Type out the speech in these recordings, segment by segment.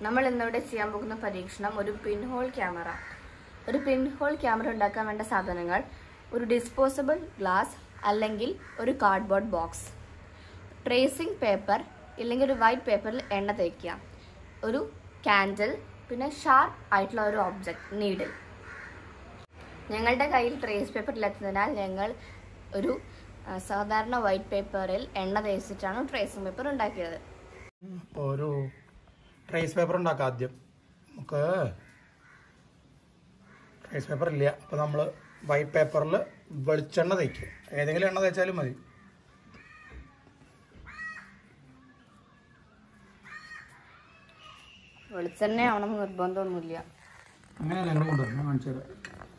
നമ്മൾ ഇന്നിവിടെ ചെയ്യാൻ പോകുന്ന പരീക്ഷണം ഒരു പിൻ ഹോൾ ക്യാമറ ഒരു പിൻ ഹോൾ ക്യാമറ ഉണ്ടാക്കാൻ വേണ്ട സാധനങ്ങൾ ഒരു ഡിസ്പോസബിൾ ഗ്ലാസ് അല്ലെങ്കിൽ ഒരു കാർഡ്ബോർഡ് ബോക്സ് ട്രേസിംഗ് പേപ്പർ ഇല്ലെങ്കിൽ ഒരു വൈറ്റ് പേപ്പറിൽ എണ്ണ തേക്കുക ഒരു കാൻഡിൽ പിന്നെ ഷാർപ്പ് ആയിട്ടുള്ള ഒരു ഒബ്ജക്റ്റ് നീഡിൽ ഞങ്ങളുടെ കയ്യിൽ ട്രേസ് പേപ്പർ ഇല്ലാത്തതിനാൽ ഞങ്ങൾ ഒരു ആ, സാധാരണ വൈറ്റ് പേപ്പറിൽ എണ്ണ തേച്ചിട്ടാണ് ട്രേസിംഗ് പേപ്പർ ഉണ്ടാക്കിയത് അപ്പോൾ ഒരു ട്രേസ് പേപ്പർ ഉണ്ടാക്കാം ആദ്യം നമുക്ക് ട്രേസ് പേപ്പർ ഇല്ല അപ്പോൾ നമ്മൾ വൈറ്റ് പേപ്പറിൽ വെളിച്ചെണ്ണ തേക്കും ഏതെങ്കിലും എണ്ണ തേച്ചാലും മതി വെളിച്ചെണ്ണ ആവണമെന്ന് നിർബന്ധമൊന്നുമില്ല അങ്ങനെയല്ല ഞങ്ങൾ കൊണ്ടുവരും ഞാൻ കാണിച്ചു തരാം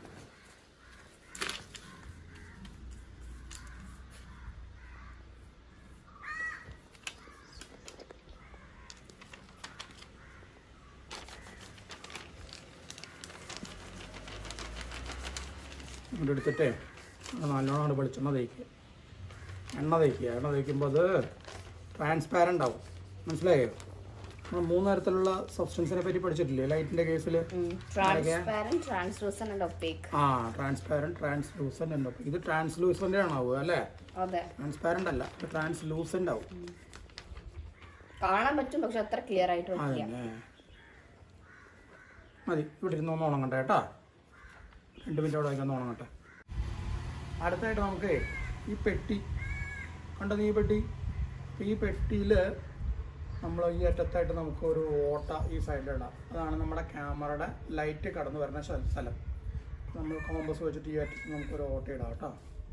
ഇവിടെ എടുത്തിട്ടേ അത് നല്ലോണം അങ്ങട് വെളിച്ചെണ്ണ തേക്കുക എണ്ണ തേക്കുക എണ്ണ തേക്കുമ്പോൾ അത് ട്രാൻസ്പാരൻ്റ് ആവും മനസ്സിലായോ നമ്മൾ മൂന്ന് തരത്തിലുള്ള സബ്സ്റ്റൻസിനെ പറ്റി പഠിച്ചിട്ടില്ലേ ലൈറ്റിൻ്റെ കേസിൽ ട്രാൻസ്പാരന്റ് ട്രാൻസ്ലൂസൻ ആൻഡ് ഒപ്പേക്ക് ആ ട്രാൻസ്പാരൻറ്റ് ട്രാൻസ്ലൂസൻ്റ് ഉണ്ടോ ഇത് ട്രാൻസ്ലൂസൻ്റ് ആണാവുക അല്ലേ അതെ ട്രാൻസ്പാരൻ്റ് അല്ല ഇത് ട്രാൻസ്ലൂസൻ്റ് ആവും കാണാൻ പറ്റും പക്ഷെ അത്ര ക്ലിയർ ആയിട്ട് പറ്റില്ല അതന്നെ മതി ഇവിടെ ഇരുന്ന് ഒന്ന് ഉണങ്ങട്ടെ കേട്ടോ രണ്ട് മിനിറ്റ് അവിടെ വയ്ക്കാൻ ഉണങ്ങട്ടെ അടുത്തായിട്ട് നമുക്ക് ഈ പെട്ടി കണ്ടോ നീ ഈ പെട്ടി ഈ പെട്ടിയിൽ നമ്മൾ ഈ അറ്റത്തായിട്ട് നമുക്ക് ഒരു ഓട്ട ഈ സൈഡിലിടാം അതാണ് നമ്മുടെ ക്യാമറയുടെ ലൈറ്റ് കടന്നു വരുന്ന സ്ഥ- സ്ഥലം നമ്മൾ കോമ്പസ് വെച്ചിട്ട് ഈ അറ്റത്ത് നമുക്കൊരു ഓട്ട ഇടാം കേട്ടോ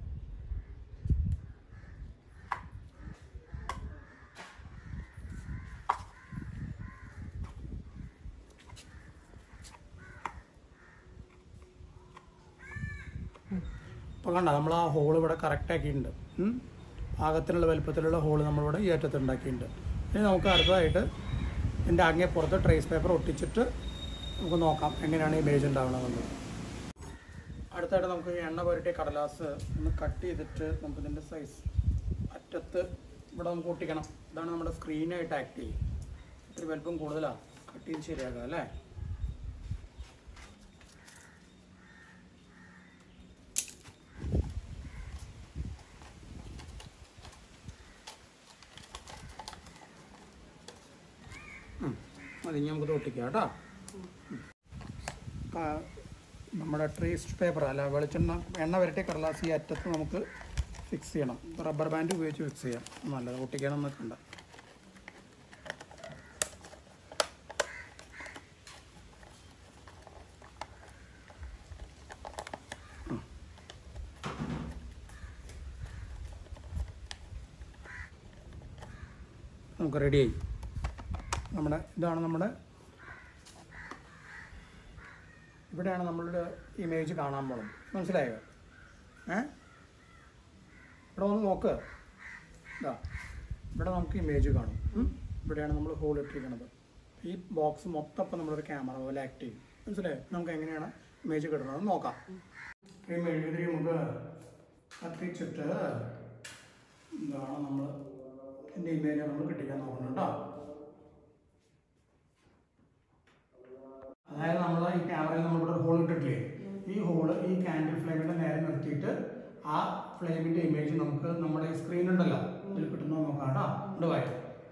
ഇപ്പോൾ കണ്ട നമ്മൾ ആ ഹോൾ ഇവിടെ കറക്റ്റ് ആക്കിയിട്ടുണ്ട് ഉം. പാകത്തിനുള്ള വലുപ്പത്തിലുള്ള ഹോൾ നമ്മളിവിടെ ഈ അറ്റത്ത് ഉണ്ടാക്കിയിട്ടുണ്ട് ഇനി നമുക്ക് അടുത്തതായിട്ട് ഇതിൻ്റെ അങ്ങേ പുറത്ത് ട്രേസ് പേപ്പർ ഒട്ടിച്ചിട്ട് നമുക്ക് നോക്കാം എങ്ങനെയാണ് ഈ ബേജ് ഉണ്ടാവണമെന്ന് അടുത്തായിട്ട് നമുക്ക് ഈ എണ്ണ പുരട്ടിയ കടലാസ് ഒന്ന് കട്ട് ചെയ്തിട്ട് നമുക്ക് ഇതിൻ്റെ സൈസ് അറ്റത്ത് ഇവിടെ നമുക്ക് ഒട്ടിക്കണം ഇതാണ് നമ്മുടെ സ്ക്രീനായിട്ട് ആക്ട് ചെയ്യും ഇത്തിരി വലുപ്പം കൂടുതലാണ് കട്ട് ചെയ്ത് ശരിയാക്കുക അല്ലേ ഉം. മതി ഇനി നമുക്ക് ഒട്ടിക്കാം കേട്ടോ ക- നമ്മുടെ ട്രേസ്റ്റ് പേപ്പർ അല്ല വെളിച്ചെണ്ണ എണ്ണ വരട്ടിയ കടലാസ് ഈ അറ്റത്ത് നമുക്ക് ഫിക്സ് ചെയ്യണം റബ്ബർ ബാൻഡ് ഉപയോഗിച്ച് ഫിക്സ് ചെയ്യാം നല്ലത് ഒട്ടിക്കണം നിൽക്കണ്ട ഉം. നമുക്ക് റെഡിയായി നമ്മുടെ ഇതാണ് നമ്മുടെ ഇവിടെയാണ് നമ്മളുടെ ഇമേജ് കാണാൻ പോണത് മനസ്സിലായോ ഏ ഇവിടെ ഒന്ന് നോക്ക് ഇതാ ഇവിടെ നമുക്ക് ഇമേജ് കാണും ഉം. ഇവിടെയാണ് നമ്മൾ ഹോൾ ഇട്ടിരിക്കുന്നത് ഈ ബോക്സ് മൊത്തം ഇപ്പം നമ്മളൊരു ക്യാമറ പോലെ ആക്ട് ചെയ്യും മനസ്സിലായോ നമുക്ക് എങ്ങനെയാണ് ഇമേജ് കിട്ടുന്നത് നോക്കാം ഈ മെഴുകുതിരി നമുക്ക് കത്തിച്ചിട്ട് എന്താണ് നമ്മൾ ഇതിൻ്റെ ഇമേജ് നമ്മൾ കിട്ടിക്കാൻ നോക്കണം കേട്ടോ അതായത് നമ്മൾ ഈ ക്യാമറയിൽ നമ്മളിവിടെ ഹോൾ ഇട്ടിട്ടില്ലേ ഈ ഹോള് ഈ കാൻഡിൽ ഫ്ലെയിമിന്റെ നേരെ നിർത്തിയിട്ട് ആ ഫ്ലെയിമിന്റെ ഇമേജ് നമുക്ക് നമ്മുടെ സ്ക്രീൻ ഉണ്ടല്ലോ ഇതിൽ കിട്ടുന്നത് നോക്കാം കേട്ടോ ഇവിടെ വായി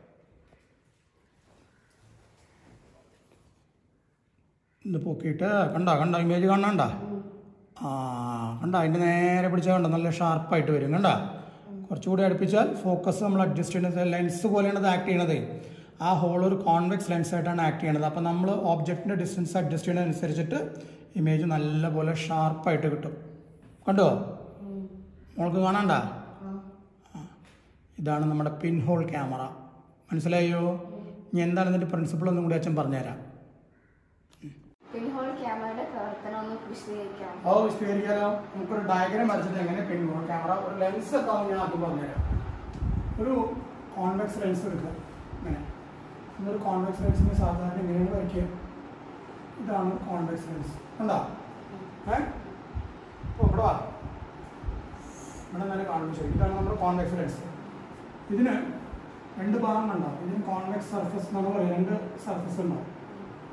ഇത് പൊക്കിയിട്ട് കണ്ട കണ്ട ഇമേജ് കാണണ്ട ആ കണ്ട അതിൻ്റെ നേരെ പിടിച്ചാൽ കണ്ട നല്ല ഷാർപ്പായിട്ട് വരും കണ്ട കുറച്ചുകൂടി അടുപ്പിച്ചാൽ ഫോക്കസ് നമ്മൾ അഡ്ജസ്റ്റ് ചെയ്യുന്നത് ലെൻസ് പോലെയാണ് ഇത് ആക്ട് ചെയ്യണത് ആ ഹോൾ ഒരു കോൺവെക്സ് ലെൻസ് ആയിട്ടാണ് ആക്ട് ചെയ്യണത് അപ്പം നമ്മൾ ഓബ്ജക്റ്റിൻ്റെ ഡിസ്റ്റൻസ് അഡ്ജസ്റ്റ് ചെയ്യുന്നതനുസരിച്ചിട്ട് ഇമേജ് നല്ലപോലെ ഷാർപ്പായിട്ട് കിട്ടും കണ്ടോ മോൾക്ക് കാണണ്ട ആ. ഇതാണ് നമ്മുടെ പിൻ ഹോൾ ക്യാമറ മനസ്സിലായോ ഇനി എന്താണ് ഇതിൻ്റെ പ്രിൻസിപ്പിൾ ഒന്നും കൂടി അച്ഛൻ പറഞ്ഞുതരാം പിൻ ഹോൾ ക്യാമറയുടെ പ്രവർത്തനം ഒന്ന് വിശദീകരിക്കാം ഓ വിശദീകരിക്കാലോ നമുക്കൊരു ഡയഗ്രാം വരച്ചിട്ട് എങ്ങനെ പിൻ ഹോൾ ക്യാമറ ഒരു ലെൻസ് ഒക്കെ ഞാൻ ആദ്യം പറഞ്ഞുതരാം ഒരു കോൺവെക്സ് ലെൻസ് എടുക്കുക ഇങ്ങനെ ഇന്നൊരു കോൺവെക്സ് ലെൻസിന് സാധാരണ ഇങ്ങനെയാണ് വരയ്ക്കുക ഇതാണ് കോൺവെക്സ് ലെൻസ് ഉണ്ടോ ഏ ഇപ്പോൾ ഇവിടെ വാ ഇവിടെ നല്ല കാണുമ്പോൾ ശരി ഇതാണ് നമ്മുടെ കോൺവെക്സ് ലെൻസ് ഇതിന് രണ്ട് ഭാഗം ഉണ്ടാവും ഇതിന് കോൺവെക്സ് സർഫസ് നമ്മൾ പറയും രണ്ട് സർഫസ് ഉണ്ടാവും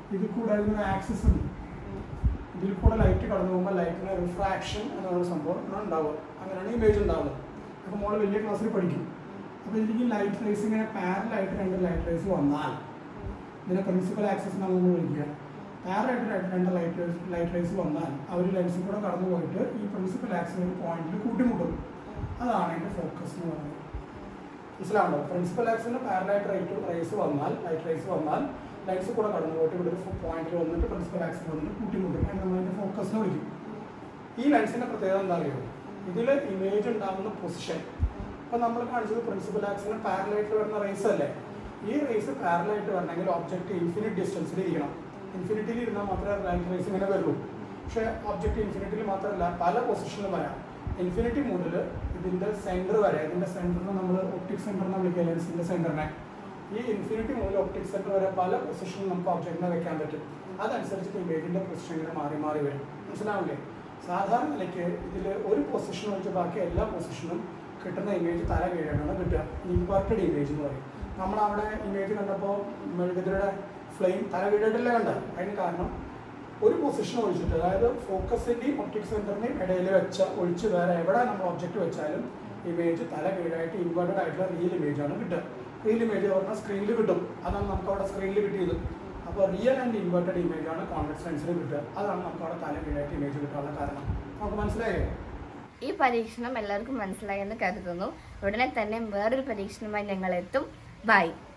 ഇതിൽ കൂടെ ഒരു ആക്സിസ് ഉണ്ട് ഇതിൽ കൂടെ ലൈറ്റ് കടന്നു പോകുമ്പോൾ ലൈറ്റിന് റിഫ്രാക്ഷൻ എന്നുള്ള സംഭവം ഇവിടെ ഉണ്ടാവുക അങ്ങനെയാണ് ഇമേജ് ഉണ്ടാവുന്നത് അപ്പോൾ മോള് വലിയ ക്ലാസ്സിൽ പഠിക്കും അപ്പോൾ ഇതിലേക്ക് ലൈറ്റ് റേസ് ഇങ്ങനെ പാരലായിട്ട് രണ്ട് ലൈറ്റ് റേസ് വന്നാൽ ഇതിനെ പ്രിൻസിപ്പൽ ആക്സസ് എന്നാണ് നമ്മൾ വിളിക്കുക പാരലായിട്ട് രണ്ട് രണ്ട് ലൈറ്റ് റേസ് ലൈറ്റ് റേസ് വന്നാൽ അവർ ലെൻസിൽ കൂടെ കടന്നു പോയിട്ട് ഈ പ്രിൻസിപ്പൽ ആക്സസ് ഒരു പോയിന്റിൽ കൂട്ടിമുട്ടും അതാണ് അതിൻ്റെ ഫോക്കസ് എന്ന് പറയുന്നത് മനസ്സിലാവുണ്ടോ പ്രിൻസിപ്പൽ ആക്സിന് പാരലായിട്ട് റൈറ്റ് റേസ് വന്നാൽ ലൈറ്റ് റേസ് വന്നാൽ ലൈറ്റ്സ് കൂടെ കടന്നു പോയിട്ട് ഇവിടെ ഒരു പോയിന്റിൽ വന്നിട്ട് പ്രിൻസിപ്പൽ ആക്സിൽ വന്നിട്ട് കൂട്ടിമുട്ടും അതിന് നമ്മൾ അതിൻ്റെ ഫോക്കസ് എന്ന് വിളിക്കും ഈ ലെൻസിന്റെ പ്രത്യേകത എന്താ അറിയോ ഇതിൽ ഇമേജ് ഉണ്ടാകുന്ന പൊസിഷൻ ഇപ്പൊ നമ്മൾ കാണിച്ചത് പ്രിൻസിപ്പൽ ആക്സിന് പാരലായിട്ട് വരുന്ന റേസ് അല്ലേ ഈ റേസ് പാരലായിട്ട് വരണമെങ്കിൽ ഒബ്ജക്റ്റ് ഇൻഫിനിറ്റ് ഡിസ്റ്റൻസിൽ ഇരിക്കണം ഇൻഫിനിറ്റിയിൽ ഇരുന്നാൽ മാത്രമേ ലൈറ്റ് റേസ് ഇങ്ങനെ വരുള്ളൂ പക്ഷേ ഒബ്ജക്റ്റ് ഇൻഫിനിറ്റിയിൽ മാത്രമല്ല പല പൊസിഷനിലും വരാം ഇൻഫിനിറ്റി മുതൽ ഇതിന്റെ സെന്റർ വരെ ഇതിന്റെ സെന്ററിനെ നമ്മൾ ഒപ്റ്റിക് സെന്റർ എന്ന് വിളിക്കുക ലെൻസിന്റെ സെന്ററിനെ ഈ ഇൻഫിനിറ്റി മുതൽ ഒപ്റ്റിക് സെന്റർ വരെ പല പൊസിഷനിൽ നമുക്ക് ഒബ്ജക്റ്റിനെ വെക്കാൻ പറ്റും അതനുസരിച്ചിട്ട് ഇമേജിന്റെ പൊസിഷൻ ഇങ്ങനെ മാറി മാറി വരും മനസ്സിലാവില്ലേ സാധാരണ നിലയ്ക്ക് ഇതിൽ ഒരു പൊസിഷൻ ഒഴിച്ച് ബാക്കി എല്ലാ പൊസിഷനും കിട്ടുന്ന ഇമേജ് തല കീഴാണ് കിട്ടുക ഇൻവേർട്ടഡ് ഇമേജ് എന്ന് പറയും നമ്മളവിടെ ഇമേജ് കണ്ടപ്പോൾ മെഴുകുതിരയുടെ ഫ്ലെയിം തല കീഴായിട്ടല്ലേ കണ്ട അതിന് കാരണം ഒരു പൊസിഷൻ ഒഴിച്ചിട്ട് അതായത് ഫോക്കസിന്റെയും ഒപ്റ്റിക് സെന്ററിന്റെയും ഇടയിൽ വെച്ച ഒഴിച്ച് വേറെ എവിടെ നമ്മൾ ഒബ്ജക്റ്റ് വെച്ചാലും ഇമേജ് തല കീഴായിട്ട് ഇൻവേർട്ടഡ് ആയിട്ടുള്ള റിയൽ ഇമേജ് ആണ് കിട്ടുക റിയൽ ഇമേജ് പറഞ്ഞാൽ സ്ക്രീനിൽ കിട്ടും അതാണ് നമുക്ക് അവിടെ സ്ക്രീനിൽ കിട്ടിയത് അപ്പോൾ റിയൽ ആൻഡ് ഇൻവേർട്ടഡ് ഇമേജ് ആണ് കോൺവെക്സ് ലെൻസിൽ കിട്ടുക അതാണ് നമുക്ക് അവിടെ തല കീഴായിട്ട് ഇമേജ് കിട്ടാനുള്ള കാരണം നമുക്ക് മനസ്സിലായോ ഈ പരീക്ഷണം എല്ലാവർക്കും മനസ്സിലായെന്ന് കരുതുന്നു ഉടനെ തന്നെ വേറൊരു പരീക്ഷണവുമായി ഞങ്ങൾ എത്തും ബൈ